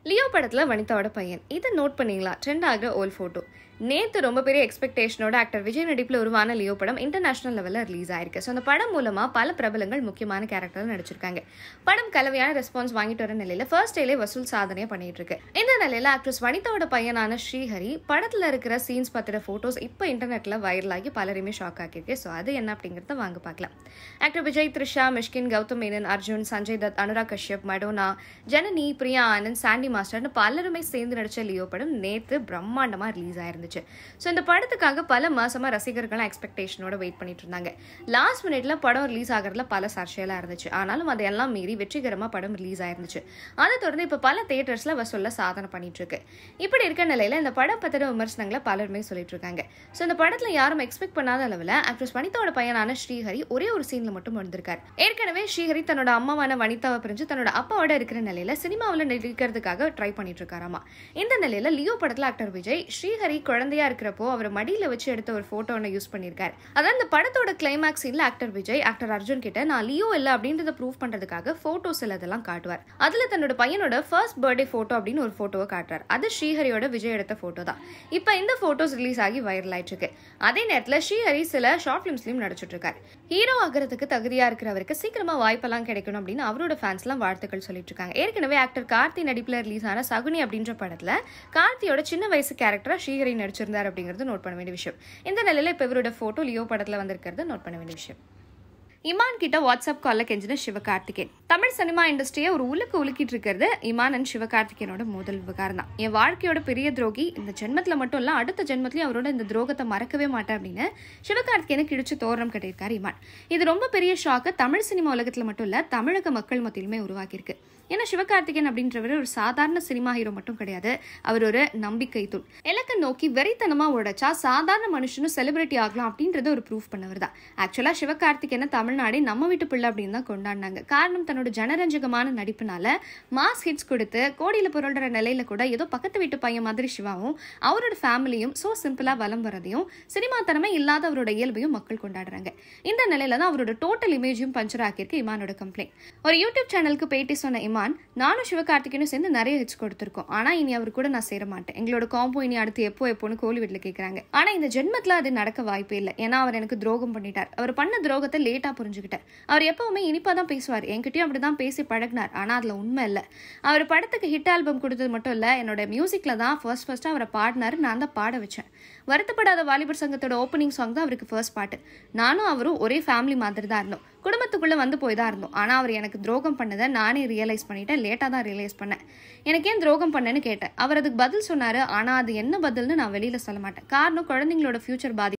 Leo படத்துல வனிதாவோட பையன் இதை நோட் பண்ணீங்களா ட்ரெண்ட் ஆகிற ஓல் போட்டோ நேத்து ரொம்ப பெரிய எக்ஸ்பெக்டேஷனோட ஆக்டர் விஜய் நடிப்புல உருவான லியோ படம் இன்டர்நேஷனல் லெவல்ல ரிலீஸ் ஆயிருக்கு ஸோ அந்த படம் மூலமா பல பிரபலங்கள் முக்கியமான கேரக்டர் நடிச்சிருக்காங்க படம் கலவையான ரெஸ்பான்ஸ் வாங்கிட்டு வர நிலையில ஃபர்ஸ்ட் டேலே வசூல் சாதனையை பண்ணிட்டு இருக்கு இந்த நிலையில ஆக்ட்ரஸ் வனிதாவோட பையனான ஸ்ரீஹரி படத்துல இருக்கிற சீன்ஸ் பத்திர போட்டோஸ் இப்போ இன்டர்நெட்ல வைரல் ஆகி பலருமே ஷாக் ஆக்கியிருக்கு ஸோ அது என்ன அப்படிங்கறத வாங்க பார்க்கலாம் actor Vijay Trisha Mysskin Gautham Menon Arjun Sanjay Dutt Anurag Kashyap Madonna Janani Priya Anand Sandy மாஸ்டர்னு பலருமே சேர்ந்து நடிச்ச லியோ படம் நேத்து பிரம்மாண்டமா ரிலீஸ் ஆயிருந்துச்சு ஸோ இந்த படத்துக்காக பல மாசமா ரசிகர்கள்லாம் எக்ஸ்பெக்டேஷனோட வெயிட் பண்ணிட்டு இருந்தாங்க லாஸ்ட் மினிட்ல படம் ரிலீஸ் ஆகிறதுல பல சர்ச்சையெல்லாம் இருந்துச்சு ஆனாலும் அதையெல்லாம் மீறி வெற்றிகரமா படம் ரிலீஸ் ஆயிருந்துச்சு அதை தொடர்ந்து இப்ப பல தியேட்டர்ஸ்ல வசூல்ல சாதனை பண்ணிட்டு இருக்கு இப்படி இருக்க நிலையில இந்த படம் பத்தின விமர்சனங்களை பலருமே சொல்லிட்டு இருக்காங்க ஸோ இந்த படத்துல யாரும் எக்ஸ்பெக்ட் பண்ணாத அளவுல ஆக்ட்ரஸ் வனிதாவோட பையனான ஸ்ரீஹரி ஒரே ஒரு சீன்ல மட்டும் வந்திருக்காரு ஏற்கனவே ஸ்ரீஹரி தன்னோட அம்மாவான வனிதாவை பிரிஞ்சு தன்னோட அப்பாவோட இருக்கிற நிலையில சினிமாவில் நடிக்கிறதுக்காக ட்ரை பண்ணிட்டு இருக்காராமா இந்த நிலையில லியோ படத்துல ஆக்டர் விஜய் ஸ்ரீஹரி குழந்தையா இருக்கிறப்போ அவர் மடியில வச்சு எடுத்த ஒரு போட்டோ ஒன்று யூஸ் பண்ணியிருக்காரு அதான் இந்த படத்தோட கிளைமேக்ஸ் சீன்ல ஆக்டர் விஜய் ஆக்டர் அர்ஜுன் கிட்ட நான் லியோ இல்ல அப்படின்றத ப்ரூவ் பண்றதுக்காக போட்டோஸ் இதெல்லாம் காட்டுவார் அதுல தன்னோட பையனோட ஃபர்ஸ்ட் பர்த்டே போட்டோ அப்படின்னு ஒரு போட்டோவை காட்டுறாரு அது ஸ்ரீஹரியோட விஜய் எடுத்த போட்டோ தான் இப்போ இந்த போட்டோஸ் ரிலீஸ் ஆகி வைரல் ஆயிட்டு இருக்கு அதே நேரத்துல ஸ்ரீஹரி சில ஷார்ட் பிலிம்ஸ்லயும் நடிச்சிட்டு இருக்காரு ஹீரோ ஆகிறதுக்கு தகுதியா இருக்கிறவருக்கு சீக்கிரமா வாய்ப்பெல்லாம் கிடைக்கணும் அப்படின்னு அவரோட ஃபேன்ஸ்லாம் வாழ்த்துக்கள் சொல்லிட்டு இருக்காங்க ஏற்கனவே ஆக்டர் கார்த்தி நடிப்புல ரிலீஸ் ஆன சகுனி அப்படின்ற படத்துல கார்த்தியோட சின்ன வயசு கேரக்டரா ஸ்ரீஹரி நடிச்சிருந்தார் அப்படிங்கிறது நோட் பண்ண வேண்டிய விஷயம் இந்த நிலையில இப்ப இவரோட போட்டோ லியோ படத்துல வந்திருக்கிறது நோட் பண்ண வேண்டிய விஷயம் இமான் கிட்ட வாட்ஸ்அப் கால்ல கெஞ்சின சிவகார்த்திகேயன் தமிழ் சினிமா இண்டஸ்ட்ரியை ஒரு உலுக்கு உலுக்கிட்டு இருக்கிறது இமான் அண்ட் சிவகார்த்திகேயனோட முதல் விவகாரம் தான் என் வாழ்க்கையோட பெரிய துரோகி இந்த ஜென்மத்துல மட்டும் இல்ல அடுத்த ஜென்மத்திலயும் அவரோட இந்த துரோகத்தை மறக்கவே மாட்டேன் அப்படின்னு சிவகார்த்திகேயனுக்கு இடிச்சு தோரணம் கட்டியிருக்காரு இமான் இது ரொம்ப பெரிய ஷாக்கு தமிழ் சினிமா உலகத்துல மட்டும் இல்ல தமிழக மக்கள் மத்தியிலுமே உருவாக்கியிருக்கு ஏன்னா சிவகார்த்திகேயன் அப்படின்றவர் ஒரு சாதாரண சினிமா ஹீரோ மட்டும் கிடையாது அவர் ஒரு நம்பிக்கை தூள் இலக்கை நோக்கி வெறித்தனமா உடைச்சா சாதாரண மனுஷனும் செலிபிரிட்டி ஆகலாம் அப்படின்றத ஒரு ப்ரூஃப் பண்ணவர் தான் ஆக்சுவலா சிவகார்த்திகேயனை தமிழ்நாடே நம்ம வீட்டு பிள்ளை அப்படின்னு தான் கொண்டாடினாங்க காரணம் தன்னோட ஜனரஞ்சகமான நடிப்புனால மாஸ் ஹிட்ஸ் கொடுத்து கோடியில புரள்ற நிலையில கூட ஏதோ பக்கத்து வீட்டு பையன் மாதிரி சிவாவும் அவரோட ஃபேமிலியும் சோ சிம்பிளா வலம் வரதையும் சினிமா தனமே இல்லாத அவரோட இயல்பையும் மக்கள் கொண்டாடுறாங்க இந்த நிலையில தான் அவரோட டோட்டல் இமேஜையும் பஞ்சர் ஆக்கியிருக்கு இமானோட கம்ப்ளைண்ட் ஒரு யூடியூப் சேனலுக்கு பேட்டி சொன்ன இமான் நானும் சிவகார்த்திகேயனும் சேர்ந்து நிறைய ஹிட்ஸ் கொடுத்துருக்கோம் ஆனா இனி அவர் கூட நான் சேர மாட்டேன் எங்களோட காம்போ இனி அடுத்து எப்போ எப்போன்னு கோழி வீட்டில் கேட்குறாங்க ஆனா இந்த ஜென்மத்துல அது நடக்க வாய்ப்பே இல்லை ஏன்னா அவர் எனக்கு துரோகம் பண்ணிட்டார் அவர் பண்ண துரோகத்தை லேட்டா புரிஞ்சுக்கிட்டார் அவர் எப்பவுமே இனிப்பா தான் பேசுவார் என்கிட்டயும் அப்படிதான் பேசி பழகினார் ஆனா அதுல உண்மை இல்லை அவர் படத்துக்கு ஹிட் ஆல்பம் கொடுத்தது மட்டும் இல்ல என்னோட மியூசிக்ல தான் ஃபர்ஸ்ட் ஃபர்ஸ்ட் அவரை பாடினாரு நான் தான் பாட வச்சேன் வருத்தப்படாத வாலிபர் சங்கத்தோட ஓப்பனிங் சாங் தான் அவருக்கு ஃபர்ஸ்ட் பாட்டு நானும் அவரும் ஒரே ஃபேமிலி மாதிரி தான் இருந்தோம் குடும்பத்துக்குள்ள வந்து போய் தான் இருந்தோம் ஆனா அவர் எனக்கு துரோகம் பண்ணதை நானே ரியலைஸ் பண்ணிட்டேன் லேட்டா தான் ரியலைஸ் பண்ணேன் எனக்கு ஏன் துரோகம் பண்ணேன்னு கேட்டேன் அவர் அதுக்கு பதில் சொன்னாரு ஆனா அது என்ன பதில்னு நான் வெளியில சொல்ல மாட்டேன் காரணம் குழந்தைங்களோட ஃபியூச்சர் பாதி